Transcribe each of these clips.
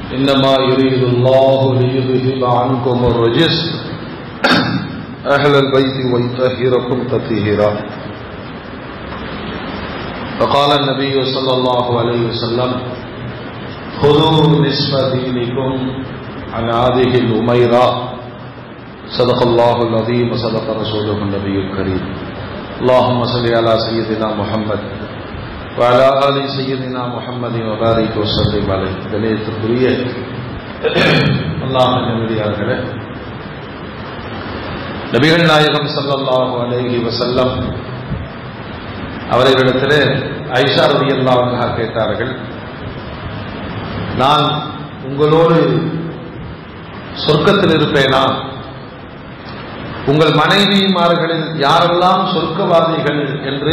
إنما يريد الله ليذهب عنكم الرجس أهل البيت ويطهركم تطهيرا وقال النبي صلى الله عليه وسلم خذوا نصف دينكم عن هذه الأميرة صدق الله العظيم وصدق رسوله النبي الكريم اللهم صل على سيدنا محمد وعلى آل سيدنا محمد وبارك وسلم عليه கணியத்திற்குரிய அல்லாஹ் நல்லடியார்களே நபிகள் நாயகம் ஸல்லல்லாஹு அலைஹி வஸல்லம் அவர்களிடத்திலே ஐஷா ரலியல்லாஹு அன்ஹா கேட்டார்கள் நான் உங்களோடு சொர்க்கத்தில் இருப்பேனா உங்கள் மனைவிமார்களில் யாரெல்லாம் சொர்க்கவாதிகள் என்று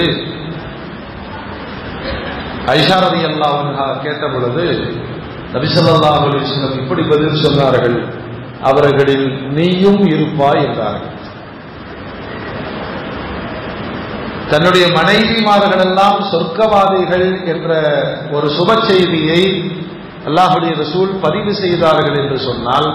ஐஷாரதி அல்லாஹா கேட்ட பொழுது நபிசல்லாஹ் அலிஸ்லம் இப்படி பதில் சொன்னார்கள் அவர்களில் நீயும் இருப்பாய் என்றார்கள் தன்னுடைய மனைவிமார்கள் எல்லாம் சொர்க்கவாதிகள் என்ற ஒரு சுப செய்தியை அல்லாஹுடைய ரசூல் பதிவு செய்தார்கள் என்று சொன்னால்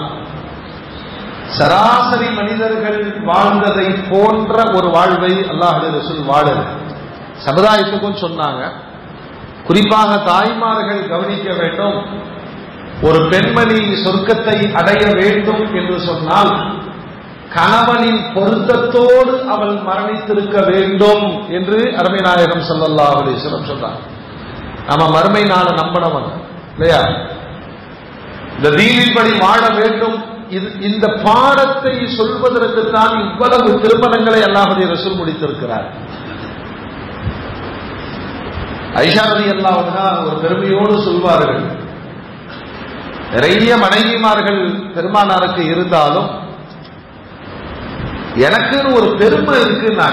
சராசரி மனிதர்கள் வாழ்ந்ததை போன்ற ஒரு வாழ்வை அல்லாஹுடைய ரசூல் வாழல் சமுதாயத்துக்கும் சொன்னாங்க குறிப்பாக தாய்மார்கள் கவனிக்க வேண்டும் ஒரு பெண்மணி சொர்க்கத்தை அடைய வேண்டும் என்று சொன்னால் கணவனின் பொருத்தத்தோடு அவள் மரணித்திருக்க வேண்டும் என்று அருமை நாயகம் சல்லல்லா அலிஸ்லம் சொன்னார் நம்ம மறுமை நாள நம்பனவன் இல்லையா இந்த தீனின்படி வாழ வேண்டும் இது இந்த பாடத்தை சொல்வதற்கு தான் இவ்வளவு திருமணங்களை அல்லாஹுடைய ரசூல் முடித்திருக்கிறார் ஐஷாரதி அல்லாவுனா ஒரு பெருமையோடு சொல்வார்கள் நிறைய மனைவிமார்கள் பெருமானாருக்கு இருந்தாலும் எனக்குன்னு ஒரு பெருமை இருக்கு நான்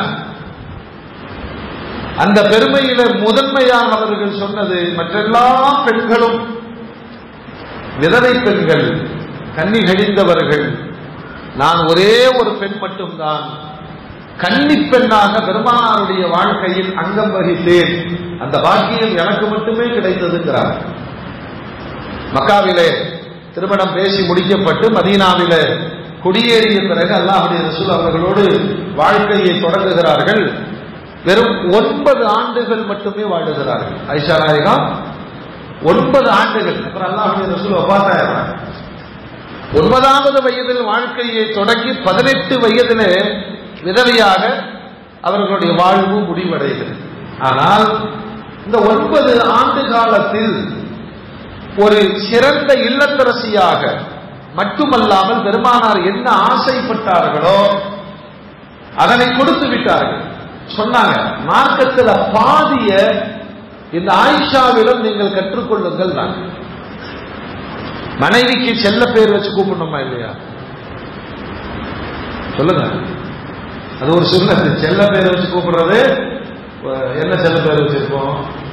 அந்த பெருமையில முதன்மையானவர்கள் சொன்னது மற்றெல்லா பெண்களும் விதவை பெண்கள் கன்னி கழிந்தவர்கள் நான் ஒரே ஒரு பெண் மட்டும்தான் கன்னி பெண்ணாக பெருமானாருடைய வாழ்க்கையில் அங்கம் வகித்தேன் அந்த பாக்கியம் எனக்கு மட்டுமே கிடைத்ததுங்கிறார் மக்காவிலே திருமணம் பேசி முடிக்கப்பட்டு மதீனாவிலே குடியேறிய பிறகு அல்லாஹுடைய ரசூல் அவர்களோடு வாழ்க்கையை தொடங்குகிறார்கள் வெறும் ஒன்பது ஆண்டுகள் மட்டுமே வாழுகிறார்கள் ஐஷா நாயகா ஒன்பது ஆண்டுகள் அப்புறம் அல்லாஹுடைய ரசூல் ஒப்பாத்தாயிரம் ஒன்பதாவது வயதில் வாழ்க்கையை தொடங்கி பதினெட்டு வயதிலே விதவையாக அவர்களுடைய வாழ்வு முடிவடைகிறது ஆனால் இந்த ஒன்பது ஆண்டு காலத்தில் ஒரு சிறந்த இல்லத்தரசியாக மட்டுமல்லாமல் பெருமானார் என்ன ஆசைப்பட்டார்களோ அதனை கொடுத்து விட்டார்கள் சொன்னாங்க மார்க்கத்தில் பாதிய இந்த ஆயிஷாவிடம் நீங்கள் கற்றுக்கொள்ளுங்கள் தான் மனைவிக்கு செல்ல பேர் வச்சு கூப்பிடணுமா இல்லையா சொல்லுங்க அது ஒரு சுண்ணத்து செல்ல பேர் வச்சு கூப்பிடுறது என்ன செல்ல பேர் வச்சிருக்கோம்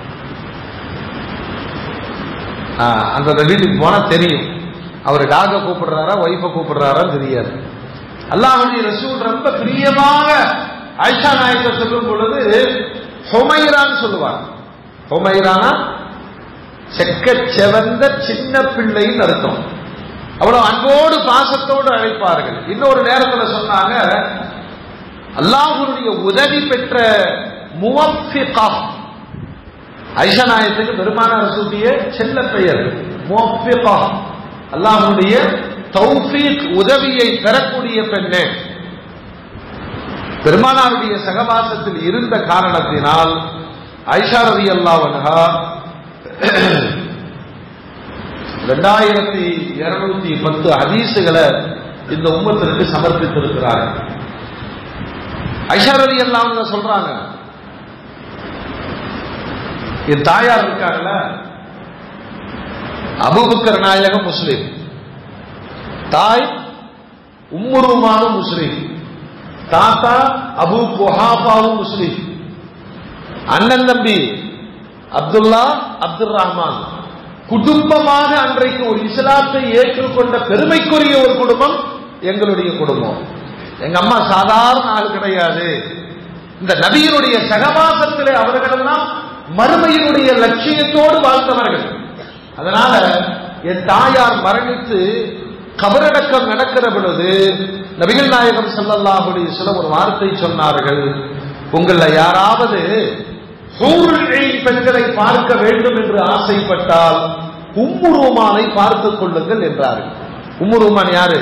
அந்த வீட்டுக்கு போனா தெரியும் அவர் டாக கூப்பிடுறாரா ஒய்ஃபை கூப்பிடுறாரா தெரியாது அல்லாஹுடைய ரசூல் ரொம்ப பிரியமாக ஆயிஷா நாயக்க சொல்லும் பொழுது ஹொமைரான்னு சொல்லுவாங்க ஹொமைரானா செக்க செவந்த சின்ன பிள்ளைன்னு அர்த்தம் அவ்வளவு அன்போடு பாசத்தோடு அழைப்பார்கள் இன்னொரு நேரத்தில் சொன்னாங்க அல்லாஹுடைய உதவி பெற்ற முவப்பிகா ஐஷா நாயத்துக்கு பெருமான ரசூதிய செல்ல பெயர் முவப்பிகா அல்லாஹுடைய தௌஃபீக் உதவியை பெறக்கூடிய பெண்ணே பெருமானாருடைய சகவாசத்தில் இருந்த காரணத்தினால் ஐஷா ரவி அல்லாவன்ஹா ரெண்டாயிரத்தி இருநூத்தி பத்து ஹதீசுகளை இந்த உம்மத்திற்கு சமர்ப்பித்திருக்கிறார் ஐஷா ரவி அல்லாவங்க சொல்றாங்க என் தாயார் இருக்காங்கல்ல அபுபக்கர் நாயகம் முஸ்லிம் தாய் உம்முருமானும் முஸ்லிம் தாத்தா அபு குஹாபாவும் முஸ்லிம் அண்ணன் தம்பி அப்துல்லா அப்துல் ரஹ்மான் குடும்பமாக அன்றைக்கு ஒரு இஸ்லாத்தை ஏற்றுக்கொண்ட பெருமைக்குரிய ஒரு குடும்பம் எங்களுடைய குடும்பம் எங்க அம்மா சாதாரண ஆள் கிடையாது இந்த நபியினுடைய சகவாசத்திலே அவர்களெல்லாம் மறுமையினுடைய லட்சியத்தோடு வாழ்ந்தவர்கள் அதனால என் தாயார் மரணித்து கபரடக்கம் நடக்கிற பொழுது நபிகள் நாயகம் ஸல்லல்லாஹு அலைஹி வஸல்லம் ஒரு வார்த்தை சொன்னார்கள் உங்கள யாராவது ஹூருல் ஈன் பெண்களை பார்க்க வேண்டும் என்று ஆசைப்பட்டால் உம்மு ரூமானை பார்த்துக் கொள்ளுங்கள் என்றார்கள் உம்மு ரூமான் யாரு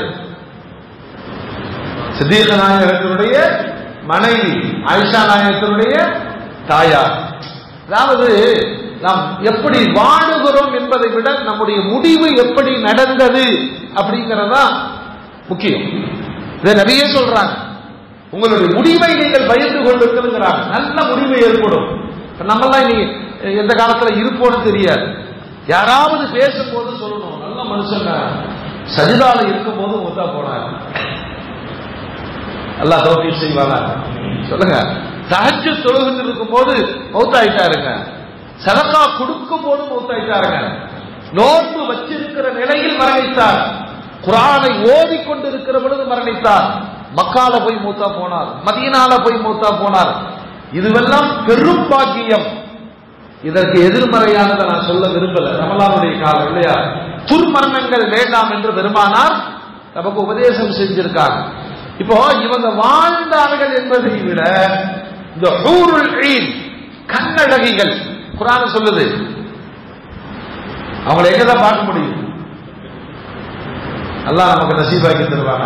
சித்தீக நாயகத்தினுடைய மனைவி ஆயிஷா நாயகத்தினுடைய தாயார் அதாவது நாம் எப்படி வாழுகிறோம் என்பதை விட நம்முடைய முடிவு எப்படி நடந்தது அப்படிங்கறதா முக்கியம் இதை நிறைய சொல்றாங்க உங்களுடைய முடிவை நீங்கள் பயந்து கொண்டிருக்கிறாங்க நல்ல முடிவு ஏற்படும் இப்ப நம்மெல்லாம் இனி எந்த காலத்துல இருப்போம்னு தெரியாது யாராவது பேசும்போது சொல்லணும் நல்ல மனுஷங்க சஜிதால இருக்கும்போது மூத்தா போனாங்க அல்லாஹ் தௌஃபீக் செய்வானா சொல்லுங்க தஹஜ்ஜு தொழுகிட்டு இருக்கும்போது மௌத்தாயிட்டாருங்க சதகா கொடுக்கும் போது மௌத்தாயிட்டாருங்க நோன்பு வச்சிருக்கிற நிலையில் மரணித்தார் குரானை ஓதி கொண்டிருக்கிற பொழுது மரணித்தார் மக்கால போய் மூத்தா போனார் மதீனால போய் மூத்தா போனார் இதுவெல்லாம் பெரும் பாக்கியம் இதற்கு எதிர்மறையானதை நான் சொல்ல விரும்பல ரமலானுடைய காலம் இல்லையா துர்மரணங்கள் வேண்டாம் என்று பெருமானார் நமக்கு உபதேசம் செஞ்சிருக்காங்க இப்போ இவங்க வாழ்ந்தார்கள் என்பதை விட இந்த ஹூருல் ஈன் கண்ணழகிகள் குரான் சொல்லுது அவங்களை எங்கதான் பார்க்க முடியும் அல்லாஹ் நமக்கு நசீபாக்கி தருவாங்க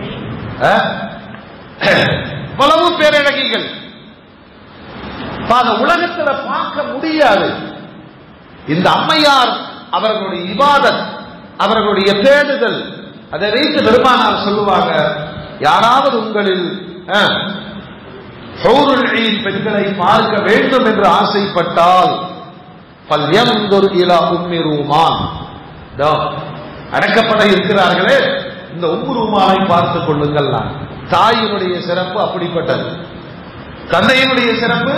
பலவு பேரழகிகள் இப்ப அந்த உலகத்துல பார்க்க முடியாது இந்த அம்மையார் அவர்களுடைய இபாதத் அவர்களுடைய தேடுதல் அதை வைத்து பெருமானார் சொல்லுவாங்க யாராவது உங்களில் அஹ், ஹூருல் ஈன் பெண்களை பார்க்க வேண்டும் என்று ஆசைப்பட்டால் பல்யந்தொரு இலா உம்மி ரூமான் இதோ, அடக்கப்பட இருக்கிறார்களே இந்த உம்மு ரூமானை பார்த்துக் கொள்ளுங்கள் நான். தாயினுடைய சிறப்பு அப்படிப்பட்டது தந்தையினுடைய சிறப்பு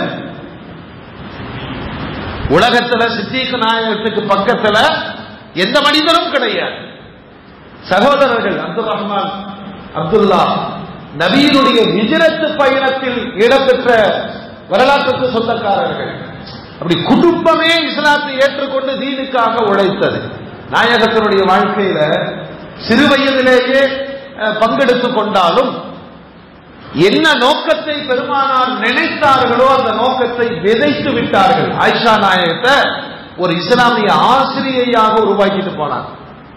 உலகத்துல சித்திக நாயகத்துக்கு பக்கத்துல எந்த மனிதனும் கிடையாது சகோதரர்கள் அப்துல் ரஹ்மான் அப்துல்லா நபியினுடைய விஜரத்து பயணத்தில் இடம்பெற்ற வரலாற்றுக்கு சொந்தக்காரர்கள் அப்படி குடும்பமே இஸ்லாத்தை ஏற்றுக்கொண்டு தீனுக்காக உழைத்தது நாயகத்தினுடைய வாழ்க்கையில சிறு வயதிலேயே அஹ், பங்கெடுத்துக் கொண்டாலும் என்ன நோக்கத்தை பெருமானார் நினைத்தார்களோ அந்த நோக்கத்தை விதைத்து விட்டார்கள் ஆயிஷா நாயகத்தை ஒரு இஸ்லாமிய ஆசிரியையாக உருவாக்கிட்டு போனார்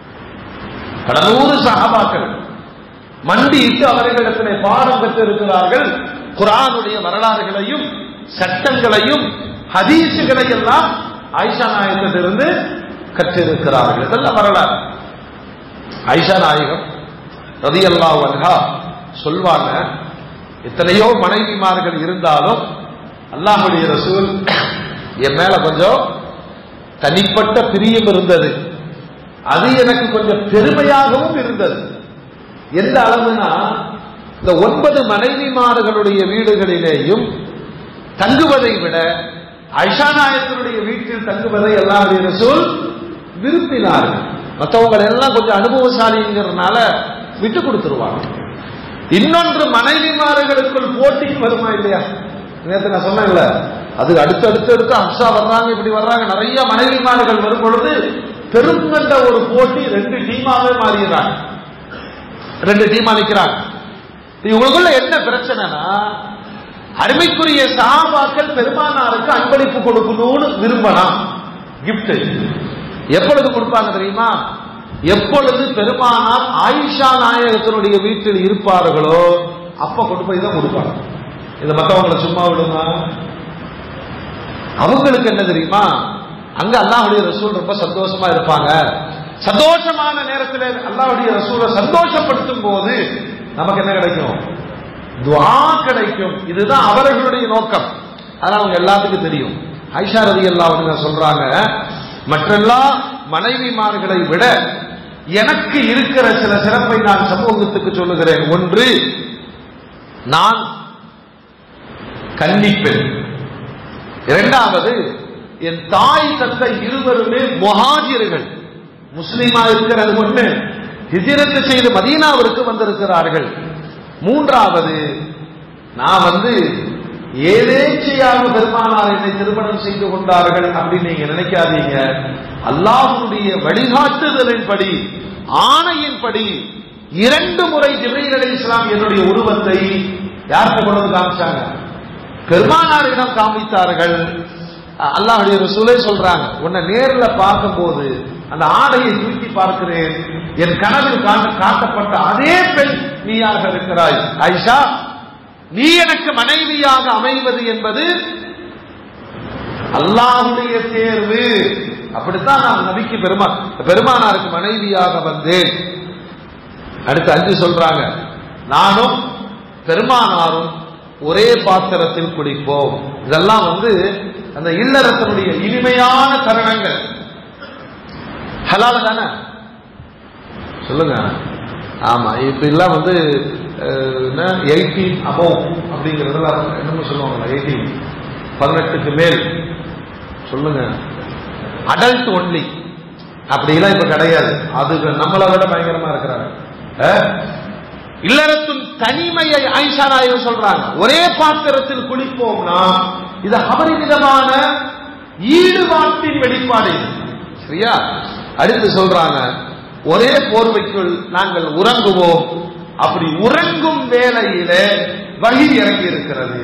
பல நூறு சஹாபாக்கள் மண்டியிட்டு அவர்களிடத்திலே பாடம் பெற்றிருக்கிறார்கள் குரானுடைய வரலாறுகளையும் சட்டங்களையும் ஹதீசுகளை எல்லாம் ஆயிஷா நாயகத்திலிருந்து கற்றிருக்கிறார்கள் இதெல்லாம் வரலாறு ஆயிஷா நாயகம் ரதி அல்லாஹ் சொல்வாங்க எத்தனையோ மனைவிமார்கள் இருந்தாலும் அல்லாஹுடைய ரசூல் என் மேல கொஞ்சம் தனிப்பட்ட பிரியம் இருந்தது அது எனக்கு கொஞ்சம் பெருமையாகவும் இருந்தது எந்த அளவுனா இந்த ஒன்பது மனைவிமார்களுடைய வீடுகளிலேயும் தங்குவதை விட ஐஷா நாயகத்தினுடைய வீட்டில் தங்குவதை எல்லாருடைய ரசூல் விரும்பினார்கள் மற்றவங்க எல்லாம் கொஞ்சம் அனுபவசாலிங்கிறதுனால விட்டு கொடுத்துருவாங்க இன்னொன்று மனைவிமார்களுக்குள் போட்டி வருமா இல்லையா நேற்று நான் சொன்னேன்ல அது அடுத்து அடுத்து அடுத்து அம்சா வர்றாங்க இப்படி வர்றாங்க நிறைய மனைவிமார்கள் வரும் பொழுது பெருங்கண்ட ஒரு போட்டி ரெண்டு டீமாவே மாறிடுறாங்க ரெண்டு டீமா நிக்கிறாங்க இவங்களுக்குள்ள என்ன பிரச்சனைனா அருமைக்குரிய சாபாக்கள் பெருமானாருக்கு அன்பளிப்பு கொடுக்கணும்னு விரும்பலாம் gift எப்பொழுது கொடுப்பாங்க தெரியுமா எப்பொழுது பெருமானார் ஆயிஷா நாயகத்தினுடைய வீட்டில் இருப்பார்களோ அப்ப கொண்டு போய் தான் கொடுப்பாங்க இது மத்தவங்களை சும்மா விடுமா அவங்களுக்கு என்ன தெரியுமா அங்க அல்லாஹ்வுடைய ரசூல் ரொம்ப சந்தோஷமா இருப்பாங்க சந்தோஷமான நேரத்தில் அல்லாஹ்வுடைய ரசூலை சந்தோஷப்படுத்தும் போது நமக்கு என்ன கிடைக்கும் துஆ கிடைக்கும் இதுதான் அவர்களுடைய நோக்கம் அதனால அவங்க எல்லாத்துக்கும் தெரியும் ஐஷா ரதி அல்லாஹ் சொல்றாங்க மற்றெல்லா மனைவிமார்களை விட எனக்கு இருக்கிற சில சிறப்பை நான் சமூகத்துக்கு சொல்லுகிறேன் ஒன்று நான் கன்னிப்பெண் இரண்டாவது என் தாய் தந்தை இருவருமே முஹாஜிர்கள் முஸ்லீமா இருக்கிறது ஒண்ணு ஹிஜரத்து செய்து மதீனாவிற்கு வந்திருக்கிறார்கள் மூன்றாவது நான் வந்து ஏதேச்சையாக பெருமானார் என்னை திருமணம் செய்து கொண்டார்கள் அப்படின்னு நீங்க நினைக்காதீங்க அல்லாஹ்வுடைய வழிகாட்டுதலின்படி ஆணையின்படி இரண்டு முறை ஜிப்ரீல் அலி இஸ்லாம் என்னுடைய உருவத்தை யார்கிட்ட கொண்டு வந்து காமிச்சாங்க பெருமானாரிடம் காமித்தார்கள் அல்லாஹுடைய ரசூலே சொல்றாங்க உன்னை நேர்ல பார்க்கும்போது அந்த ஆடையை தூக்கி பார்க்கிறேன் என் கனவில் காட்ட- காட்டப்பட்ட அதே பெண் நீயாக இருக்கிறாய் ஐஷா நீ எனக்கு மனைவியாக அமைவது என்பது அல்லாஹுடைய தேர்வு அப்படித்தான் நான் நபிக்கு பெருமா பெருமானாருக்கு மனைவியாக வந்தேன் அடுத்து அஞ்சு சொல்றாங்க நானும் பெருமானாரும் ஒரே பாத்திரத்தில் குடிப்போம் இதெல்லாம் வந்து அந்த இல்லறத்தினுடைய இனிமையான தருணங்கள் ஹலால தானே சொல்லுங்க ஆமா இப்ப எல்லாம் வந்து எயிட்டீன் அபோவ் அப்படிங்கறதெல்லாம் என்னமோ சொல்லுவாங்க எயிட்டீன் பதினெட்டுக்கு மேல் சொல்லுங்க அடல்ட் ஒன்லி அப்படிலாம் இப்ப கிடையாது அது நம்மளை விட பயங்கரமா இருக்கிறாங்க அஹ்? இல்லறத்தின் தனிமையை ஆயிஷா நாயகம் சொல்றாங்க ஒரே பாத்திரத்தில் குளிப்போம்னா இது அபரிமிதமான ஈடுபாட்டின் வெளிப்பாடு இது. சரியா அடுத்து சொல்றாங்க ஒரே போர்வைக்குள் நாங்கள் உறங்குவோம் அப்படி உறங்கும் வேளையிலே வகி இறங்கி இருக்கிறது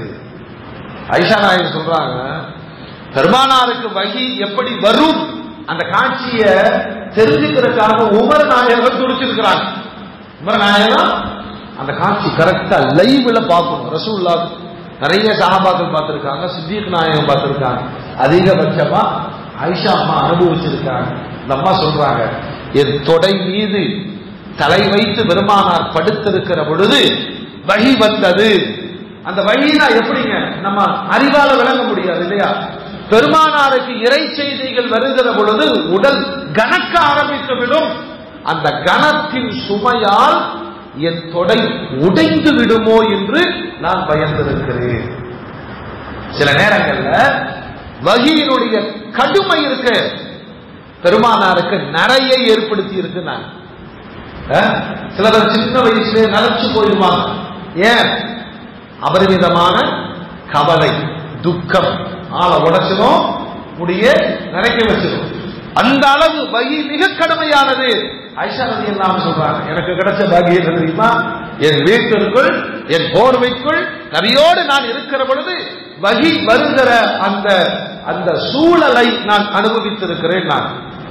ஐஷா நாயகம் சொல்றாங்க பெருமானாருக்கு வகி எப்படி வரும் அந்த காட்சியை தெரிஞ்சுக்கிறதுக்காக உமர் நாயகர் துடிச்சிருக்கிறாங்க உமர் நாயகம் அந்த காட்சி கரெக்டா லைவ்ல பார்க்கணும் ரசூல்லா நிறைய சகாபாக்கள் பார்த்திருக்காங்க சித்திக் நாயகம் பார்த்திருக்காங்க அதிகபட்சமா ஆயிஷா அம்மா அனுபவிச்சிருக்காங்க இந்த அம்மா சொல்றாங்க என் தொடை மீது தலை வைத்து பெருமானார் படுத்திருக்கிற பொழுது வழி வந்தது அந்த வழினா எப்படிங்க நம்ம அறிவால விளங்க முடியாது இல்லையா பெருமானாருக்கு இறை செய்திகள் வருகிற பொழுது உடல் கனக்க ஆரம்பித்து விடும் அந்த கனத்தின் சுமையால் என் தொடை உடைந்து விடுமோ என்று நான் பயந்திருக்கிறேன் சில நேரங்கள்ல வகியினுடைய கடுமை இருக்கு பெருமானாருக்கு நிறைய ஏற்படுத்தி இருக்கு நான் அஹ், சிலர் சின்ன வயசுல நரைச்சு போயிருவாங்க ஏன் அபரிமிதமான கவலை துக்கம் ஆளை உடைச்சிடும் முடிய நிறைக்க வச்சிடும் அந்த அளவு வகி மிக கடுமையானது ஐஷா நதி எல்லாம் சொல்றாங்க எனக்கு கிடைச்ச பாகியம் என்ன தெரியுமா என் வீட்டிற்குள் என் போர்வைக்குள் நபியோடு நான் இருக்கிற பொழுது வகி வருகிற அந்த அந்த சூழலை நான் அனுபவித்திருக்கிறேன் நான்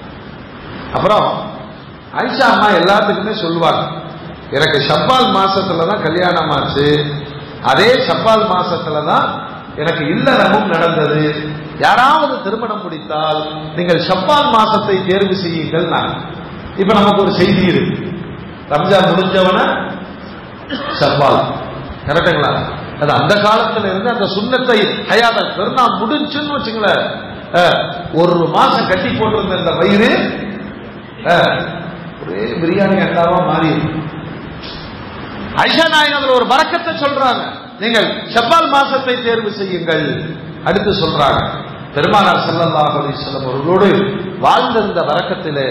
அப்புறம் ஆயிஷா அம்மா எல்லாத்துக்குமே சொல்லுவாங்க எனக்கு ஷப்பால் மாசத்துல தான் கல்யாணம் ஆச்சு அதே ஷப்பால் மாசத்துல தான் எனக்கு இல்லறமும் நடந்தது யாராவது திருமணம் முடித்தால் நீங்கள் ஷப்பால் மாசத்தை தேர்வு செய்யுங்கள் நான் இப்ப நமக்கு ஒரு செய்தி இருக்கு ரம்ஜான் முடிஞ்சவன ஷப்பால் கரெக்டுங்களா அது அந்த காலத்துல இருந்து அந்த சுண்ணத்தை ஹயாத பெருநா முடிஞ்சுன்னு வச்சுங்களேன் அஹ், ஒரு மாசம் கட்டி போட்டிருந்த இந்த வயிறு அஹ், ஒரே பிரியாணி அண்டாவா மாறி இருக்கு. ஐஷா நாயகம் அதுல ஒரு பறக்கத்தை சொல்றாங்க நீங்கள் ஷப்பால் மாசத்தை தேர்வு செய்யுங்கள் அடுத்து சொல்றாங்க பெருமானார் ஸல்லல்லாஹு அலைஹி வஸல்லம் அவர்களோடு வாழ்ந்திருந்த வரக்கத்திலே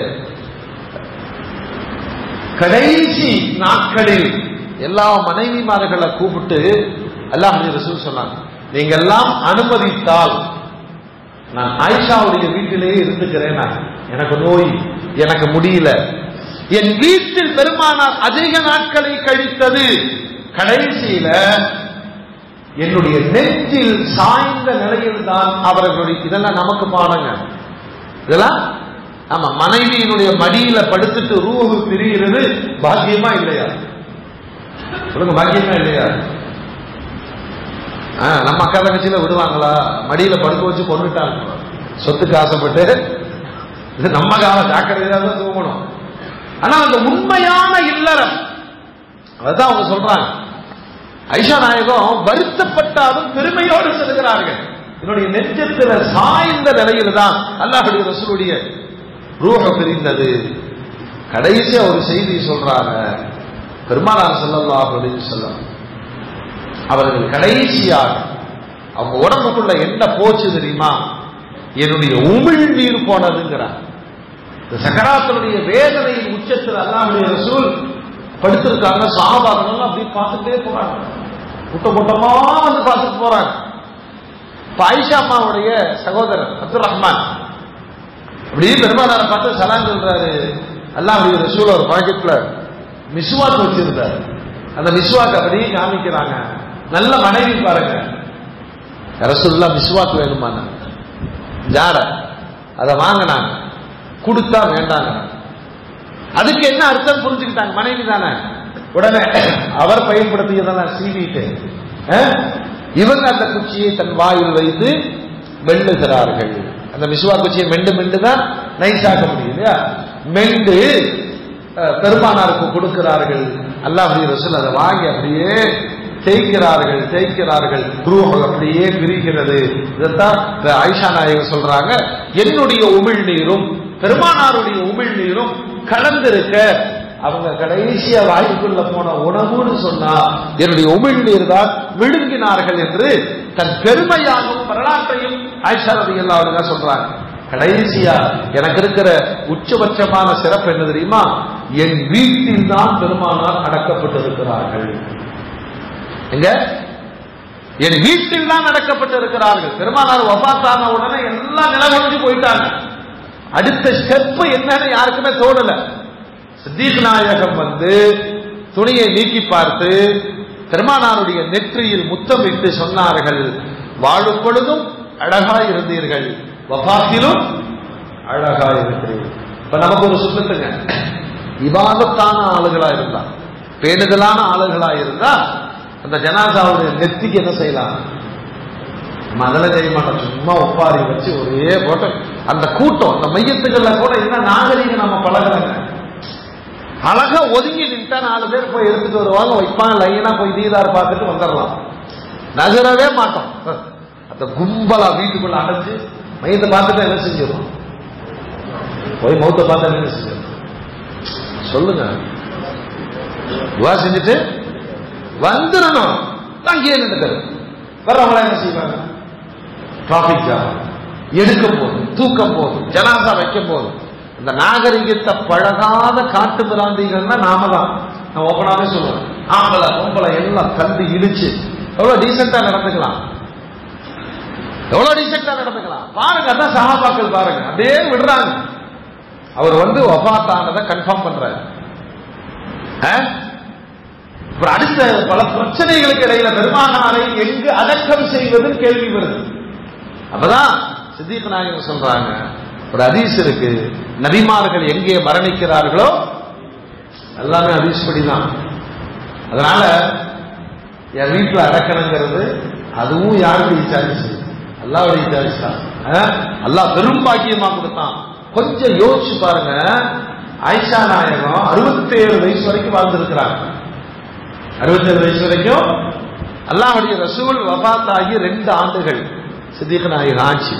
கடைசி நாட்களில் எல்லா மனைவிமார்களை கூப்பிட்டு அல்லாஹ் ரசூல் சொன்னாங்க நீங்க எல்லாம் அனுமதித்தால் நான் ஆயிஷாவுடைய வீட்டிலேயே இருந்துக்கிறேன் நான் எனக்கு நோய் எனக்கு முடியல என் வீட்டில் பெருமானார் அதிக நாட்களை கழித்தது கடைசியில என்னுடைய நெஞ்சில் சாய்ந்த நிலையில் தான் அவர்களுடைய இதெல்லாம் நமக்கு பாடங்க இதெல்லாம் ஆமா மனைவியினுடைய மடியில படுத்துட்டு ரூஹு பிரிகிறது பாக்கியமா இல்லையா சொல்லுங்க பாக்கியமா இல்லையா ஆ, நம்ம அக்கா தங்கச்சியில விடுவாங்களா மடியில படுக்க வச்சு கொண்டுட்டாங்க சொத்துக்கு ஆசைப்பட்டு இது நம்ம கால ஜாக்கிரதையா தான் தூங்கணும் ஆனா அந்த உண்மையான இல்லறம் அதான் அவங்க சொல்றாங்க ஐஷா நாயகம் வருத்தப்பட்டாலும் பெருமையோடு செல்கிறார்கள் என்னுடைய நெஞ்சத்துல சாய்ந்த நிலையில தான் அல்லாஹுடைய ரசூலுடைய ரூஹ பிரிந்தது கடைசியா ஒரு செய்தி சொல்றாங்க பெருமானார் ஸல்லல்லாஹு அலைஹி வஸல்லம் அவர்கள் கடைசியாக அவங்க உடம்புக்குள்ள என்ன போச்சு தெரியுமா என்னுடைய உமிழ் நீர் போனதுங்கிறார் இந்த சக்கராத்தினுடைய வேதனையின் உச்சத்தில் அல்லாஹ்வுடைய ரசூல் படுத்திருக்காங்க சாபாதெல்லாம் அப்படி பார்த்துட்டே போறாங்க கூட்ட கூட்டமா வந்து பார்த்துட்டு போறாங்க இப்ப ஆயிஷா அம்மாவுடைய சகோதரர் அப்துல் ரஹ்மான் அப்படியே பெருமானாரை பார்த்து சலான் சொல்றாரு அல்லாஹ் ரசூல் ஒரு பாக்கெட்ல மிஸ்வாக் வச்சிருந்தாரு அந்த மிஸ்வாக் அப்படியே காமிக்கிறாங்க நல்ல மனைவி பாருங்க ரசூல்லா மிஸ்வாக் வேணுமான ஜாட அதை வாங்கினாங்க கொடுத்தா வேண்டாங்க அதுக்கு என்ன அர்த்தம் புரிஞ்சுக்கிட்டாங்க மனைவி தானே உடனே அவர் பயன்படுத்தியதெல்லாம் சீவிட்டு அஹ், இவங்க அந்த குச்சியை தன் வாயில் வைத்து மெல்லுகிறார்கள் அந்த மிசுவா குச்சியை மெண்டு மெண்டு தான் நைஸாக்க முடியும் இல்லையா மெண்டு அஹ், பெருமானாருக்கு கொடுக்கிறார்கள் அல்லாஹ் ரசூல் அதை வாங்கி அப்படியே தேய்க்கிறார்கள் தேய்க்கிறார்கள் ரூஹ் அப்படியே பிரிகிறது இதைத்தான் இந்த ஆயிஷா நாயகர் சொல்றாங்க என்னுடைய உமிழ் நீரும் பெருமானாருடைய உமிழ் நீரும் கலந்திருக்க அவங்க கடைசியா வாய்க்குள்ள போன உணவுன்னு சொன்னா என்னுடைய உமிழ் நீர் தான் விழுங்கினார்கள் என்று தன் பெருமையாகவும் வரலாற்றையும் ஆயிஷா ரதி எல்லாரும் சொல்றாங்க கடைசியா எனக்கு இருக்கிற உச்சபட்சமான சிறப்பு என்ன தெரியுமா என் வீட்டில் தான் பெருமானார் அடக்கப்பட்டிருக்கிறார்கள் எங்க என் வீட்டில் தான் அடக்கப்பட்டிருக்கிறார்கள் பெருமானார் வபாத்தான உடனே எல்லாம் நிலவழிஞ்சு போயிட்டாங்க அடுத்த ஸ்டெப் என்னன்னு யாருக்குமே தோணல சித்தீக் நாயகம் வந்து துணியை நீக்கி பார்த்து பெருமானாருடைய நெற்றியில் முத்தமிட்டு சொன்னார்கள் வாழும் பொழுதும் அழகாய் இருந்தீர்கள் வபாத்திலும் அழகாய் இருக்கிறீர்கள் இப்ப நமக்கு ஒரு சுத்தத்துங்க இவாதத்தான ஆளுகளா இருந்தா பேணுதலான ஆளுகளா இருந்தா அந்த ஜனாதாவுடைய நெத்திக்கு என்ன செய்யலாம் நம்ம அதெல்லாம் செய்ய மாட்டோம் சும்மா ஒப்பாரி வச்சு ஒரே போட்டு அந்த கூட்டம் அந்த மையத்துக்கள்ல கூட என்ன நாகரீகம் நம்ம பழகுறாங்க அழகா ஒதுங்கி நின்ட்டா நாலு பேர் போய் எடுத்துட்டு வருவாங்க வைப்பாங்க லைனா போய் தீதார் பார்த்துட்டு வந்துடலாம் நகரவே மாட்டோம் அந்த கும்பலா வீட்டுக்குள்ள அடைஞ்சு மையத்தை பார்த்துட்டு என்ன செஞ்சிடும் போய் மௌத்த பார்த்தா என்ன செஞ்சிடும் சொல்லுங்க துவா செஞ்சுட்டு வந்துடணும் அங்கேயே நின்றுக்கிறது வர்றவங்கள என்ன செய்வாங்க டிராபிக் ஜாம் எடுக்க போதும் தூக்கம் போதும் ஜனாசா வைக்க போதும் இந்த நாகரிகத்தை பழகாத காட்டு பிராந்திகள்னா நாம தான் நான் ஓப்பனாவே சொல்லுவேன் ஆம்பளை பொம்பளை எல்லாம் கண்டு இடிச்சு எவ்வளவு டீசெண்டா நடந்துக்கலாம் எவ்வளவு டீசெண்டா நடந்துக்கலாம் பாருங்க அதான் சகாபாக்கள் பாருங்க அப்படியே விடுறாங்க அவர் வந்து ஒபாத்தானதை கன்ஃபார்ம் பண்றாரு ஆ? அப்புறம் அடுத்த பல பிரச்சனைகளுக்கு இடையில பெருமானாரை எங்கு அடக்கம் செய்வதுன்னு கேள்வி வருது அப்பதான் சித்திக் நாயகர் சொல்றாங்க ஒரு ஹதீஸ் இருக்கு நபிமார்கள் எங்கே மரணிக்கிறார்களோ எல்லாமே ஹதீஸ் படிதான் அதனால என் வீட்டுல அடக்கணுங்கிறது அதுவும் யாருக்கு சார்ஜ் அல்லாவுடைய சார்ஜ் தான் அஹ்? அல்லாஹ் பெரும் பாக்கியமா கொடுத்தான் கொஞ்சம் யோசிச்சு பாருங்க ஆயிஷா நாயகம் அறுபத்தேழு வயசு வரைக்கும் வாழ்ந்திருக்கிறாங்க அறுபத்தேழு வயசு வரைக்கும் அல்லாஹுடைய ரசூல் வபாத் ஆகி ரெண்டு ஆண்டுகள் சித்திக நாயகம் ஆட்சி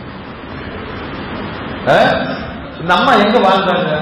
அஹ்? இந்த அம்மா எங்க வாழ்ந்தாங்க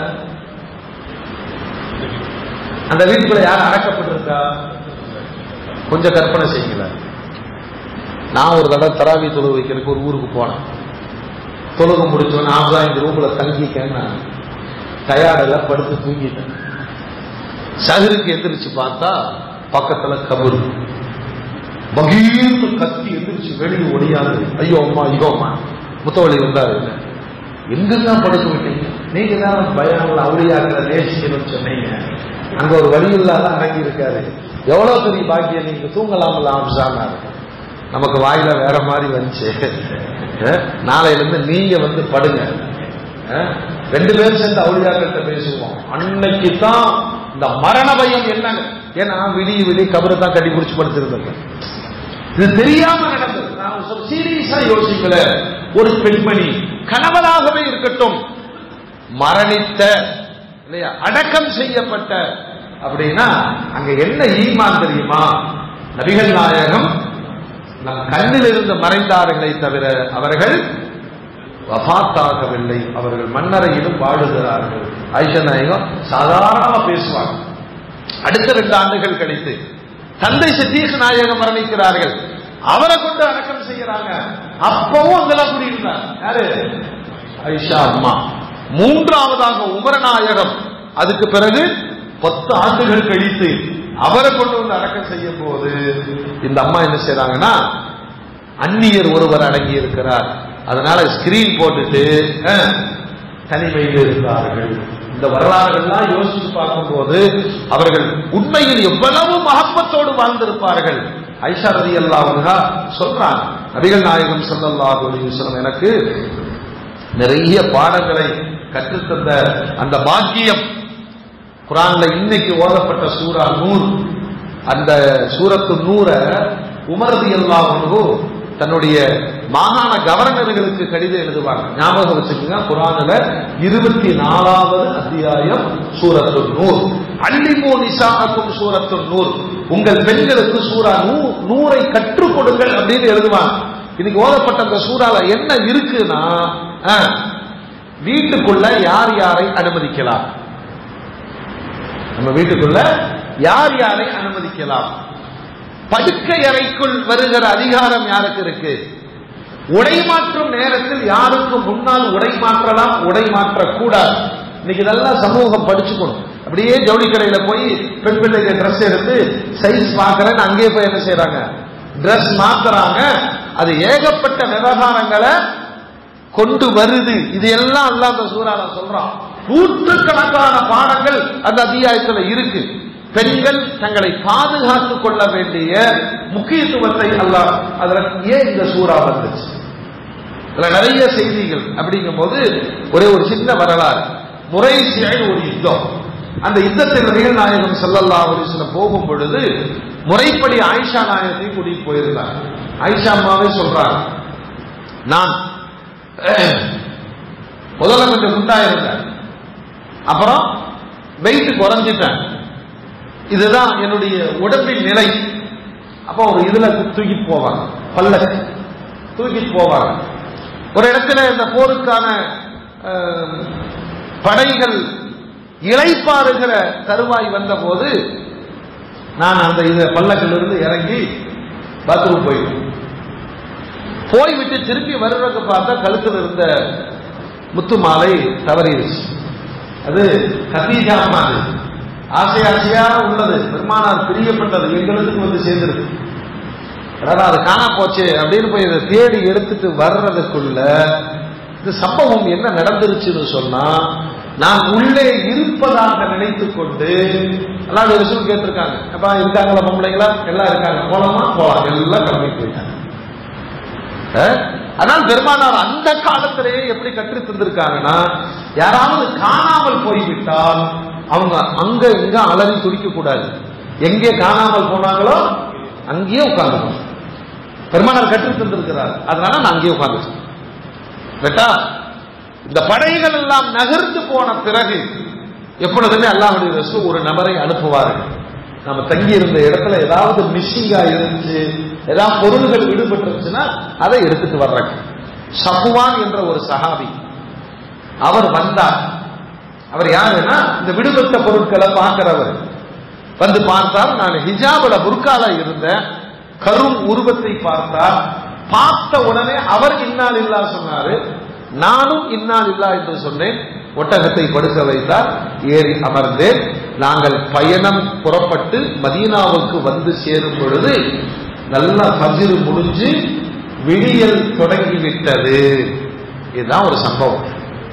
அந்த வீட்டுக்குள்ள யார் அடக்கப்பட்டிருக்கா கொஞ்சம் கற்பனை செய்யுங்கள நான் ஒரு தடவை தராவி தொழுவு வைக்கிறதுக்கு ஒரு ஊருக்கு போனேன் தொழுகு முடிச்சோன்னு நான் தான் இந்த ரூம்ல தங்கிக்கேன்னு நான் டயர்டில் படுத்து தூங்கிட்டேன் சகருக்கு எந்திரிச்சு பார்த்தா பக்கத்துல கபரு பகீர்னு கத்தி எந்திரிச்சு வெளியே ஒடியாது ஐயோ அம்மா ஐயோ அம்மா முத்தவழி வந்தாரு எங்கெல்லாம் படுக்க விட்டீங்க நீங்க தான் பயம் அவளியாக்கிற நேசிக்கணும்னு சொன்னீங்க அங்க ஒரு வழி இல்லாத அடங்கி இருக்காரு எவ்வளவு பெரிய பாக்கியம் நீங்க தூங்கலாம்ல ஆம்சானாரு நமக்கு வாயில வேற மாதிரி வந்துச்சு அஹ், நாளையில இருந்து நீங்க வந்து படுங்க அஹ், ரெண்டு பேரும் சேர்ந்து அவளியாக்கிட்ட பேசுவோம் அன்னைக்கு தான் இந்த மரண பயம் என்னங்க ஏன்னா விடிய விடிய கபரை தான் கட்டி பிடிச்சு படுத்திருந்தேன் இது தெரியாம நடந்தது நான் சீரியஸா யோசிக்கல ஒரு பெண்மணி கணவனாகவே இருக்கட்டும் மரணித்த இல்லையா அடக்கம் செய்யப்பட்ட அப்படின்னா அங்க என்ன ஈமான் தெரியுமா நபிகள் நாயகம் நம் கண்ணில் இருந்து மறைந்தார்களே தவிர அவர்கள் வபாத்தாகவில்லை அவர்கள் மன்னரையிலும் வாழுகிறார்கள் ஐஷா நாயகம் சாதாரணமா பேசுவாங்க அடுத்த ரெண்டு ஆண்டுகள் கழித்து தந்தை சித்தீஷ் நாயகம் மரணிக்கிறார்கள் அவரை கொண்டு அடக்கம் செய்யறாங்க அப்பவும் அங்கெல்லாம் கூடியிருந்தார் யாரு ஐஷா அம்மா மூன்றாவதாக உமரநாயகம் அதுக்கு பிறகு பத்து ஆண்டுகள் கழித்து அவரை கொண்டு வந்து அடக்கம் செய்யும் போது இந்த அம்மா என்ன செய்றாங்கன்னா அந்நியர் ஒருவர் அடங்கி இருக்கிறார் அதனால ஸ்கிரீன் போட்டுட்டு அஹ், தனிமையில் இருந்தார்கள் இந்த வரலாறுகள்லாம் யோசித்து பார்க்கும்போது அவர்கள் உண்மையில் எவ்வளவு மகப்பத்தோடு வாழ்ந்திருப்பார்கள் ஐஷா ரதி அல்லாஹா சொல்றாங்க நபிகள் நாயகம் ஸல்லல்லாஹு அலைஹி வஸல்லம் எனக்கு நிறைய பாடங்களை கற்றுத்தந்த அந்த பாக்கியம் குரான்ல இன்னைக்கு ஓதப்பட்ட சூரா நூர் அந்த சூரத்து நூற உமரது எல்லாவோ தன்னுடைய மாகாண கவர்னர்களுக்கு கடிதம் எழுதுவாங்க ஞாபகம் வச்சுக்கோங்க குரான்ல இருபத்தி நாலாவது அத்தியாயம் சூரத்து நூர் அள்ளிமோ நிசாக்கும் சூரத்து நூர் உங்கள் பெண்களுக்கு சூரா நூ நூரை கற்றுக் கொடுங்கள் அப்படின்னு எழுதுவாங்க இன்னைக்கு ஓதப்பட்ட அந்த சூறால என்ன இருக்குன்னா அஹ், வீட்டுக்குள்ள யார் யாரை அனுமதிக்கலாம் நம்ம வீட்டுக்குள்ள யார் யாரை அனுமதிக்கலாம் படுக்கை அறைக்குள் வருகிற அதிகாரம் யாருக்கு இருக்கு உடை மாற்றும் நேரத்தில் யாருக்கு முன்னால் உடை மாற்றலாம் உடை மாற்றக்கூடாது இன்னைக்கு இதெல்லாம் சமூகம் படிச்சுக்கணும் அப்படியே ஜவுளி கடையில போய் பெண் பிள்ளைங்க ட்ரெஸ் எடுத்து சைஸ் பார்க்கறேன்னு அங்கேயே போய் என்ன செய்றாங்க ட்ரெஸ் மாத்துறாங்க அது ஏகப்பட்ட விவகாரங்களை கொண்டு வருது இது எல்லாம் அல்லாஹ் அந்த சூறால சொல்றான் நூற்றுக்கணக்கான பாடங்கள் அந்த அத்தியாயத்துல இருக்கு பெண்கள் தங்களை பாதுகாத்துக் கொள்ள வேண்டிய முக்கியத்துவத்தை அல்லாஹ் அதுல ஏன் இந்த சூறா வந்துச்சு இதுல நிறைய செய்திகள் அப்படிங்கும்போது ஒரே ஒரு சின்ன வரலாறு முறைசியாய் ஒரு யுத்தம் அந்த யுத்தத்தில் நபிகள் நாயகம் ஸல்லல்லாஹு அலைஹி வஸல்லம் போகும் பொழுது முறைப்படி ஆயிஷா நாயகத்தை கூட்டிட்டு போயிருந்தார் ஆயிஷா அம்மாவே சொல்றாங்க நான் முதல்ல கொஞ்சம் குண்டா இருந்தேன் அப்புறம் வெயிட் குறைஞ்சிட்டேன் இதுதான் என்னுடைய உடம்பின் நிலை அப்போ ஒரு இதுல தூக்கிட்டு போவாங்க பல்ல தூக்கிட்டு போவாங்க ஒரு இடத்துல இந்த போருக்கான அஹ், படைகள் இளைப்பாறுகிற தருவாய் வந்த போது நான் அந்த இது பல்லக்கிலிருந்து இறங்கி பாத்ரூம் போயிட்டேன் போய்விட்டு திருப்பி வர்றதுக்கு பார்த்தா கழுத்தில் இருந்த முத்து மாலை தவறிடுச்சு அது கத்தீஜா அது ஆசை ஆசையா உள்ளது பெருமானார் பிரியப்பட்டது எங்களுக்கு வந்து சேர்ந்திருக்கு அதாவது அது காணா போச்சு அப்படின்னு போய் இதை தேடி எடுத்துட்டு வர்றதுக்குள்ள இந்த சம்பவம் என்ன நடந்துருச்சுன்னு சொன்னா நான் உள்ளே இருப்பதாக நினைத்துக் கொண்டு எல்லாம் விஷயம் கேட்டிருக்காங்க அப்பா இருக்காங்களா பொம்பளைங்களா எல்லாம் இருக்காங்க போலாமா போலாம் எல்லாம் கிளம்பி போயிட்டாங்க அஹ்? ஆனால் பெருமானார் அந்த காலத்திலேயே எப்படி கற்றுத் தந்திருக்காங்கன்னா யாராவது காணாமல் போய்விட்டால் அவங்க அங்க இங்க அலறி துடிக்க கூடாது எங்கே காணாமல் போனாங்களோ அங்கேயே உட்கார்ந்துக்கணும் பெருமானார் கற்றுத் தந்திருக்கிறார் அதனால நான் அங்கேயே உட்கார்ந்துட்டேன் கேட்டா இந்த படைகள் எல்லாம் நகர்ந்து போன பிறகு எப்பொழுதுமே அல்லாஹ்வுடைய ரசூல் ஒரு நபரை அனுப்புவார்கள் நம்ம தங்கி இருந்த இடத்துல ஏதாவது மிஸ்ஸிங்கா இருந்துச்சு ஏதாவது பொருள்கள் விடுபட்டுருச்சுன்னா அதை எடுத்துட்டு வர்றாங்க சஃப்வான் என்ற ஒரு சஹாபி அவர் வந்தார் அவர் யாருன்னா இந்த விடுபட்ட பொருட்களை பார்க்கிறவர் வந்து பார்த்தார் நான் ஹிஜாபுல புர்கால இருந்தேன் கரும் உருவத்தை பார்த்தார் பார்த்த உடனே அவர் இன்னால் இல்லா சொன்னாரு நானும் இன்னால் இல்லா என்று சொன்னேன் ஒட்டகத்தை படுக்க வைத்தார் ஏறி அமர்ந்தேன் நாங்கள் பயணம் புறப்பட்டு மதீனாவுக்கு வந்து சேரும் பொழுது நல்ல ஃபஜ்ர் முடிஞ்சு விடியல் தொடங்கிவிட்டது இதுதான் ஒரு சம்பவம்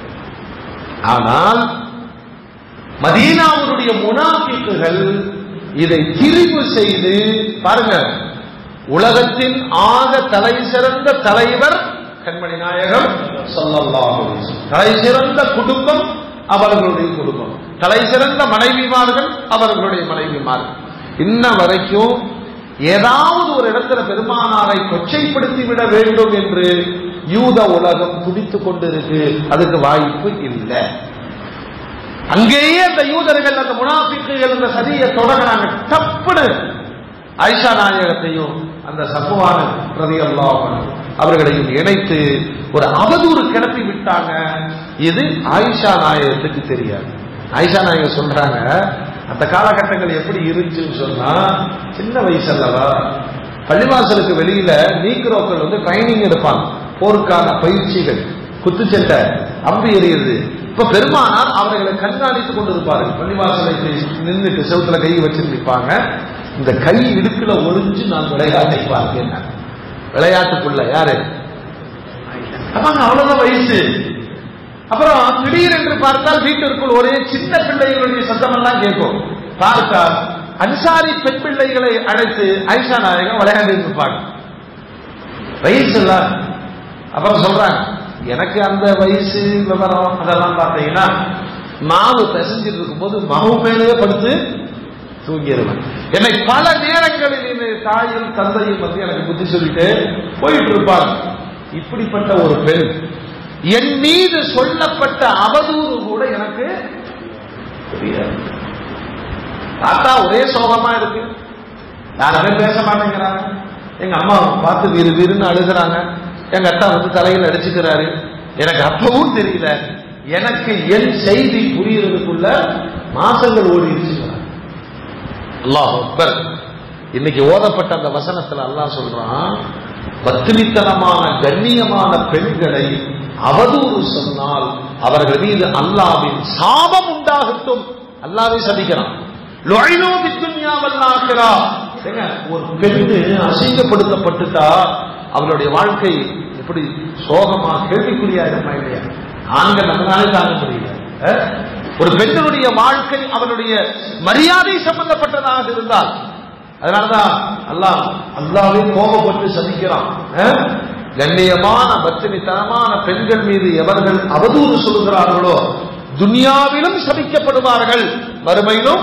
ஆனால் மதீனாவுடைய முனாஃபிக்குகள் இதை திரிவு செய்து பாருங்க உலகத்தின் ஆக தலை சிறந்த தலைவர் கண்மணி நாயகம் ஸல்லல்லாஹு அலைஹி வஸல்லம். தலை சிறந்த குடும்பம் அவர்களுடைய குடும்பம் தலை சிறந்த மனைவிமார்கள் அவர்களுடைய மனைவிமார்கள் இன்ன வரைக்கும் ஏதாவது ஒரு இடத்துல பெருமானாரை கொச்சைப்படுத்தி விட வேண்டும் என்று யூத உலகம் துடித்துக் கொண்டிருக்கு அதுக்கு வாய்ப்பு இல்லை அங்கேயே அந்த யூதர்கள் அந்த முனாபிக்குகள் அந்த சதியை தொடங்கினாங்க தப்புன்னு ஐஷா நாயகத்தையும் அந்த சப்புவான பிரதி அவர்களையும் இணைத்து ஒரு அவதூறு கிளப்பி விட்டாங்க இது ஆயிஷா நாயகத்துக்கு தெரியாது ஆயிஷா நாயகம் சொல்றாங்க அந்த காலகட்டங்கள் எப்படி இருந்துச்சுன்னு சொன்னா சின்ன வயசு அல்லவா பள்ளிவாசலுக்கு வெளியில நீக்ரோக்கள் வந்து ட்ரைனிங் எடுப்பாங்க போருக்கான பயிற்சிகள் குத்துச்சண்டை அம்பு எறியுது இப்ப பெருமானார் அவர்களை கண்காணித்துக் கொண்டிருப்பார்கள் பள்ளிவாசலை நின்றுட்டு செவுத்துல கை வச்சு நிற்பாங்க இந்த கை இடுக்குல ஒளிஞ்சு நான் விளையாட்டை பார்க்கிறேன் விளையாட்டுக்குள்ள யாரு ஆமாங்க அவ்வளவுதான் வயசு அப்புறம் திடீரென்று பார்த்தால் வீட்டிற்குள் ஒரே சின்ன பிள்ளைகளுடைய சத்தமெல்லாம் கேட்கும் பார்த்தா அன்சாரி பெண் பிள்ளைகளை அழைத்து ஐஷா நாயகம் விளையாண்டு இருப்பாங்க வயசு இல்ல அப்புறம் சொல்றாங்க எனக்கு அந்த வயசு விவரம் அதெல்லாம் பார்த்தீங்கன்னா மாவு பிசைஞ்சிட்டு இருக்கும்போது மாவு மேலேயே படுத்து தூங்கிடுவேன் என்னை பல நேரங்களில் என்னை தாயும் தந்தையும் வந்து எனக்கு புத்தி சொல்லிட்டு போயிட்டு இருப்பாங்க இப்படிப்பட்ட ஒரு பெண் என் மீது சொல்லப்பட்ட அவதூறு கூட எனக்கு தெரியாது தாத்தா ஒரே சோகமா இருக்கு யாருமே பேச மாட்டேங்கிறாங்க எங்க அம்மா பார்த்து வீறு வீருன்னு அழுகுறாங்க எங்க அத்தா வந்து தலையில் அடிச்சுக்கிறாரு எனக்கு அப்பவும் தெரியல எனக்கு என் செய்தி புரியறதுக்குள்ள மாசங்கள் ஓடிடுச்சு அல்லாஹ் அக்பர் இன்னைக்கு ஓதப்பட்ட அந்த வசனத்துல அல்லாஹ் சொல்றான் பத்தினித்தனமான கண்ணியமான பெண்களை அவதூறு சொன்னால் அவர்கள் மீது அல்லாவின் சாபம் உண்டாகட்டும் அல்லாவே சதிக்கிறான் லொழினோ வித்துன்யாவல்லாகிறா ஏங்க, ஒரு பெண்ணு அசிங்கப்படுத்தப்பட்டுட்டா அவளுடைய வாழ்க்கை எப்படி சோகமா கேள்விக்குறியா இருக்குமா இல்லையா ஆண்கள் நம்மளாலே தாங்க முடியல அஹ்? ஒரு பெண்ணுடைய வாழ்க்கை அவளுடைய மரியாதை சம்பந்தப்பட்டதாக இருந்தால் அதனாலதான் அல்லாஹ் அல்லாவே கோபப்பட்டு சதிக்கிறான் அஹ்? கண்ணியமான பத்தினித்தனமான பெண்கள் மீது எவர்கள் அவதூறு சொல்லுகிறார்களோ துனியாவிலும் சபிக்கப்படுவார்கள் மறுமையிலும்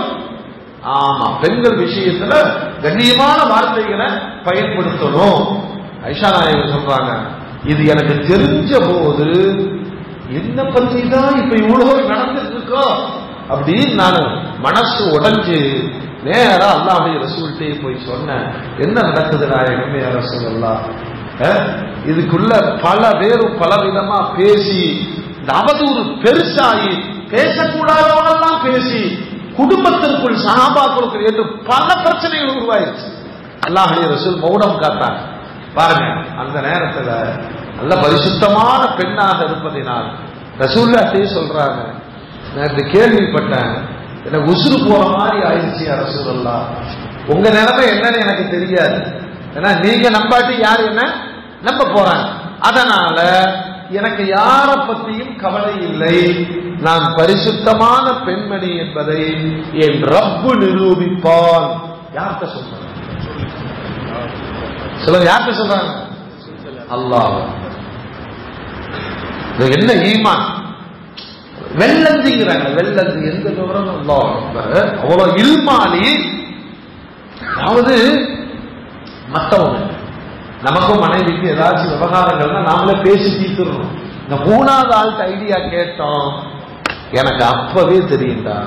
ஆமா பெண்கள் விஷயத்துல கண்ணியமான வார்த்தைகளை பயன்படுத்தணும் ஐஷா நாயகர் சொல்றாங்க இது எனக்கு தெரிஞ்ச போது என்ன பத்தி தான் இப்ப இவ்வளவு நடந்துட்டு இருக்கோ அப்படின்னு நான் மனசு உடைஞ்சு நேரா அல்லாஹுடைய ரசூல்கிட்டே போய் சொன்னேன் என்ன நடக்குது நாயகமே ரசூல் இதுக்குள்ள பல பேரும் பல விதமா பேசி இந்த அவதூறு பெருசாகி பேசக்கூடாதவனெல்லாம் பேசி குடும்பத்திற்குள் சகாபாக்களுக்கு என்று பல பிரச்சனைகள் உருவாயிருச்சு அல்லாஹுடைய ரசூல் மௌனம் காத்தாங்க பாருங்க அந்த நேரத்துல நல்ல பரிசுத்தமான பெண்ணாக இருப்பதினால் ரசூல்லாட்டே சொல்றாங்க நான் இந்த கேள்விப்பட்டேன் எனக்கு உசுறு போற மாதிரி ஆயிடுச்சு ரசூல் அல்லா உங்க நிலைமை என்னன்னு எனக்கு தெரியாது ஏன்னா நீங்க நம்பாட்டி யாரு என்ன நம்ப போறாங்க அதனால எனக்கு யார பத்தியும் கவலை இல்லை நான் பரிசுத்தமான பெண்மணி என்பதை என் ரப்பு நிரூபிப்பான் யார்கிட்ட சொல்றேன் சிலர் யார்கிட்ட சொல்றாங்க அல்லாஹ் இது என்ன ஈமான் வெள்ளந்திங்கிறாங்க வெள்ளந்தி எந்த விவரம் அல்லாஹ் அக்பர். அவ்வளவு இல்மாலி அதாவது மத்தவங்க நமக்கும் மனைவிக்கு ஏதாச்சும் விவகாரங்கள்னா நாமளே பேசி தீர்த்துறோம் இந்த மூணாவது ஆள்கிட்ட ஐடியா கேட்டோம் எனக்கு அப்பவே தெரியும்டா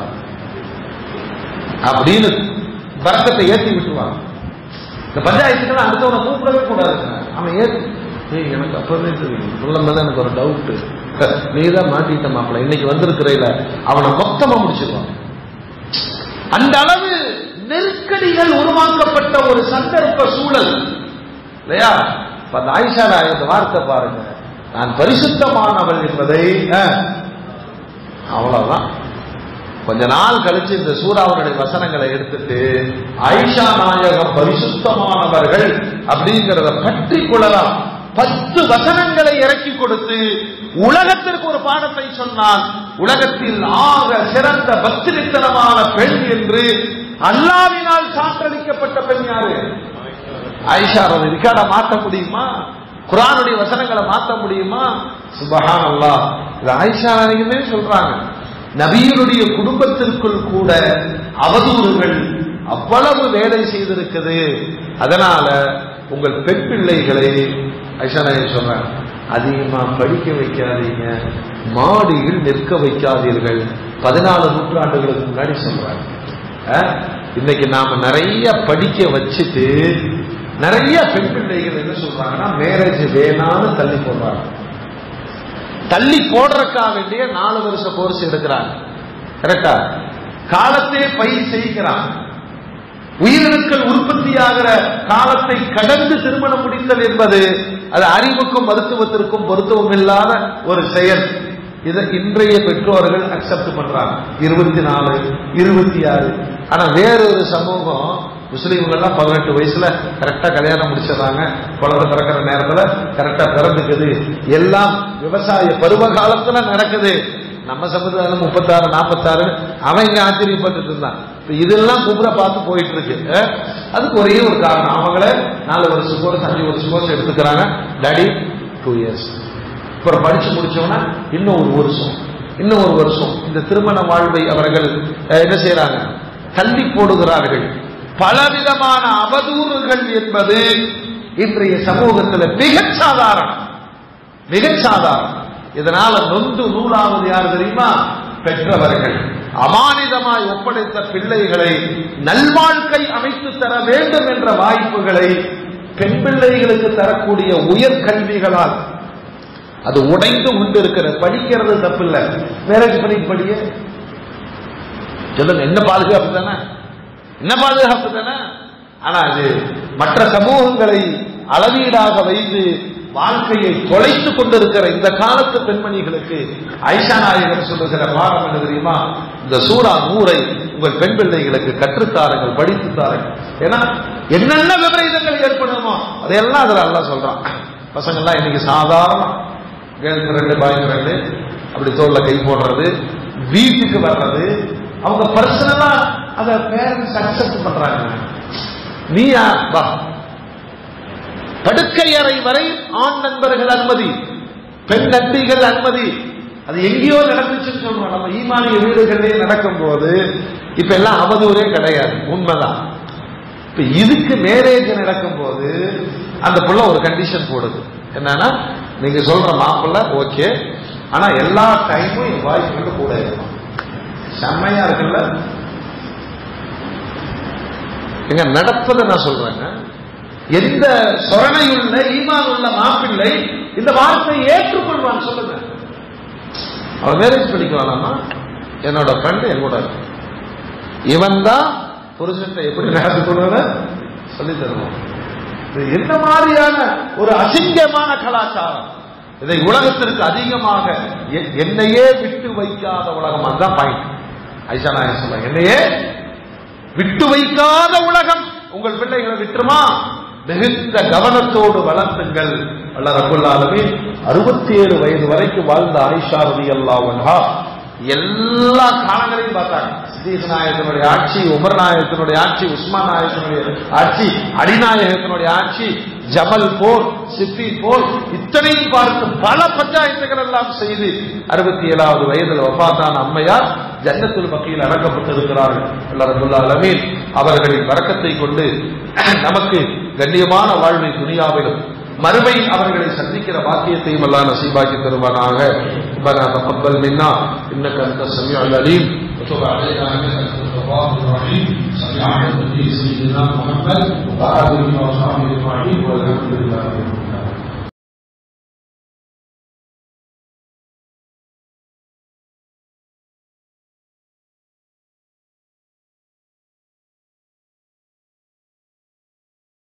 அப்படின்னு பறக்கத்தை ஏத்தி விட்டுருவாங்க இந்த பஞ்சாயத்துக்கு அடுத்தவனை கூப்பிடவே கூடாதுங்க அவன் ஏத்து ஏய் எனக்கு அப்பவே தெரியும் சொல்லும் போது எனக்கு ஒரு டவுட் நீ தான் மாட்டிட்ட மாப்பிள்ள இன்னைக்கு வந்திருக்கிறையில அவனை மொத்தமா முடிச்சிருவான் அந்த அளவு நெருக்கடிகள் உருவாக்கப்பட்ட ஒரு சந்தர்ப்ப சூழல் இல்லையா இப்ப அந்த ஆயிஷா ராய் இந்த வார்த்தை பாருங்க நான் பரிசுத்தமானவள் என்பதை அஹ், அவ்வளவுதான் கொஞ்ச நாள் கழிச்சு இந்த சூறாவனுடைய வசனங்களை எடுத்துட்டு ஆயிஷா நாயகம் பரிசுத்தமானவர்கள் அப்படிங்கிறத பற்றி கொள்ளலாம் பத்து வசனங்களை இறக்கி கொடுத்து உலகத்திற்கு ஒரு பாடத்தை சொன்னால் உலகத்தில் ஆக சிறந்த பக்திரித்தனமான பெண் என்று அல்லாவினால் சான்றளிக்கப்பட்ட பெண் யாரு ஆயிஷா ரிகார்டை மாற்ற முடியுமா குரானுடைய வசனங்களை மாற்ற முடியுமா சுபஹான் அல்லாஹ் இது ஆயிஷா நாயகமே சொல்றாங்க நபியினுடைய குடும்பத்திற்குள் கூட அவதூறுகள் அவ்வளவு வேலை செய்திருக்குது அதனால உங்கள் பெண் பிள்ளைகளை ஐஷா நாயகி சொல்றாங்க அதிகமா படிக்க வைக்காதீங்க மாடியில் நிற்க வைக்காதீர்கள் பதினாலு நூற்றாண்டுகளுக்கு முன்னாடி சொல்றாங்க அஹ், இன்னைக்கு நாம நிறைய படிக்க வச்சுட்டு நிறைய பெண் பிள்ளைகள் என்ன சொல்றாங்கன்னா மேரேஜ் வேணான்னு தள்ளி போடுறாங்க தள்ளி போடுறதுக்காக வேண்டிய நாலு வருஷ கோர்ஸ் எடுக்கிறாங்க கரெக்டா காலத்தே பயிர் செய்கிறாங்க உயிரணுக்கள் உற்பத்தியாகிற காலத்தை கடந்து திருமணம் முடித்தல் என்பது அது அறிவுக்கும் மருத்துவத்திற்கும் பொருத்தவும் இல்லாத ஒரு செயல் இதை இன்றைய பெற்றோர்கள் அக்செப்ட் பண்றாங்க இருபத்தி நாலு இருபத்தி ஆறு ஆனா வேறொரு சமூகம் முஸ்லீம்கள்லாம் பதினெட்டு வயசுல கரெக்டா கல்யாணம் முடிச்சிடறாங்க குழந்தை பிறக்கிற நேரத்துல கரெக்டா பிறந்துக்குது எல்லாம் விவசாய பருவ காலத்துல நடக்குது நம்ம சமுதாயம் முப்பத்தாறு நாற்பத்தாறு அவன் இங்க ஆச்சரியப்பட்டுட்டு இருந்தான் இப்ப இதெல்லாம் கும்புற பார்த்து போயிட்டு இருக்கு அஹ், அதுக்கு ஒரே ஒரு காரணம் அவங்கள நாலு வருஷம் கோர்ஸ் அஞ்சு வருஷம் கோர்ஸ் எடுத்துக்கிறாங்க டாடி டூ இயர்ஸ் அப்புறம் படிச்சு முடிச்சோன்னா இன்னும் ஒரு வருஷம் இன்னும் ஒரு வருஷம் இந்த திருமண வாழ்வை அவர்கள் அஹ், என்ன செய்யறாங்க தள்ளி போடுகிறார்கள் பலவிதமான அவதூறுகள் என்பது இன்றைய சமூகத்தில் மிகச் சாதாரணம் மிகச் சாதாரணம் இதனால நொந்து நூலாவது யார் தெரியுமா பெற்றவர்கள் அமானிதமாய் ஒப்படைத்த பிள்ளைகளை நல்வாழ்க்கை அமைத்து தர வேண்டும் என்ற வாய்ப்புகளை பெண் பிள்ளைகளுக்கு தரக்கூடிய உயர் கல்விகளால் அது உடைந்து கொண்டு இருக்கிற படிக்கிறது தப்பில்லை மேரேஜ் பண்ணி படிய சொல்லுங்க என்ன பாதுகாப்பு தானே என்ன பாதுகாப்பு தானே ஆனா அது மற்ற சமூகங்களை அளவீடாக வைத்து வாழ்க்கையை தொலைத்துக் கொண்டிருக்கிற இந்த காலத்து பெண்மணிகளுக்கு ஐஷா நாயகர் சொல்லுகிற பாடம் என்ன தெரியுமா இந்த சூரா நூரை உங்கள் பெண் பிள்ளைகளுக்கு கற்றுத்தாருங்கள் படித்துத்தாருங்கள் ஏன்னா என்னென்ன விபரீதங்கள் ஏற்படுமோ அதையெல்லாம் அதுல எல்லாம் சொல்றான் பசங்கள்லாம் இன்னைக்கு சாதாரண கேர்ள் ஃப்ரெண்டு பாய் ஃப்ரெண்டு அப்படி தோல்ல கை போடுறது வீட்டுக்கு வர்றது அவங்க பர்சனலா அத பேரண்ட்ஸ் அக்செப்ட் பண்றாங்க நீயா வா படுக்கை அறை வரை ஆண் நண்பர்கள் அனுமதி பெண் நண்பிகள் அனுமதி அது எங்கேயோ நடந்துச்சுன்னு சொல்றோம் நம்ம ஈமானிய வீடுகளிலே நடக்கும் போது இப்ப எல்லாம் அவதூறே கிடையாது உண்மைதான் இப்ப இதுக்கு மேரேஜ் நடக்கும் போது அந்த புள்ள ஒரு கண்டிஷன் போடுது என்னன்னா நீங்க சொல்ற மாப்பிள்ள ஓகே ஆனா எல்லா டைமும் என் பாய் ஃப்ரெண்டு கூட இருக்கணும் செம்மையா இருக்குல்ல எங்க நடப்பதை நான் சொல்றேங்க எந்த சொரணையுள்ள ஈமான் உள்ள மாப்பிள்ளை இந்த வார்த்தையை ஏற்றுக்கொள்வான் சொல்லுங்க அவன் மேரேஜ் பண்ணிக்க வேணாமா என்னோட ஃப்ரெண்டு என் கூட இருக்கு இவன் தான் புருஷன்ட்ட எப்படி நடந்து கொள்வத சொல்லி தருவான் இது என்ன மாதிரியான ஒரு அசிங்கமான கலாச்சாரம் இதை உலகத்திற்கு அதிகமாக எ- என்னையே விட்டு வைக்காத உலகம் அதுதான் பாயிண்ட் ஐஷா நாயர் சொல்ல என்னையே விட்டு வைக்காத உலகம் உங்கள் பிள்ளைகளை விட்டுருமா மிகுந்த கவனத்தோடு வளர்த்துங்கள் அல்ல ரபுல் ஆலமீன் அறுபத்தி ஏழு வயது வரைக்கும் வாழ்ந்த ஆயிஷா ரதி அல்லாஹா எல்லா காலங்களையும் பார்த்தாங்க சித்தீஸ் நாயகத்தினுடைய ஆட்சி உமர் நாயகத்தினுடைய ஆட்சி உஸ்மான் நாயகத்தினுடைய ஆட்சி அடிநாயகத்தினுடைய ஆட்சி ஜமல் போர் சிப்பி போர் இத்தனையும் பார்த்து பல பஞ்சாயத்துகள் எல்லாம் செய்து அறுபத்தி ஏழாவது வயதில் வபாத்தான அம்மையார் ஜன்னத்துல் பக்கையில் அடக்கப்பட்டிருக்கிறார்கள் அல்ல ரபுல்லா அலமீன் அவர்களின் வரக்கத்தை கொண்டு நமக்கு கண்ணியமான வாழ்வை துனியாவிலும் மறுமையில் அவர்களை சந்திக்கிற பாக்கியத்தையும் எல்லாம் நசீபாக்கி தருவானாக ربنا تقبل منا انك انت السميع العليم وتب علينا انك انت التواب الرحيم صل على النبي سيدنا محمد وعلى اله وصحبه اجمعين والحمد لله رب العالمين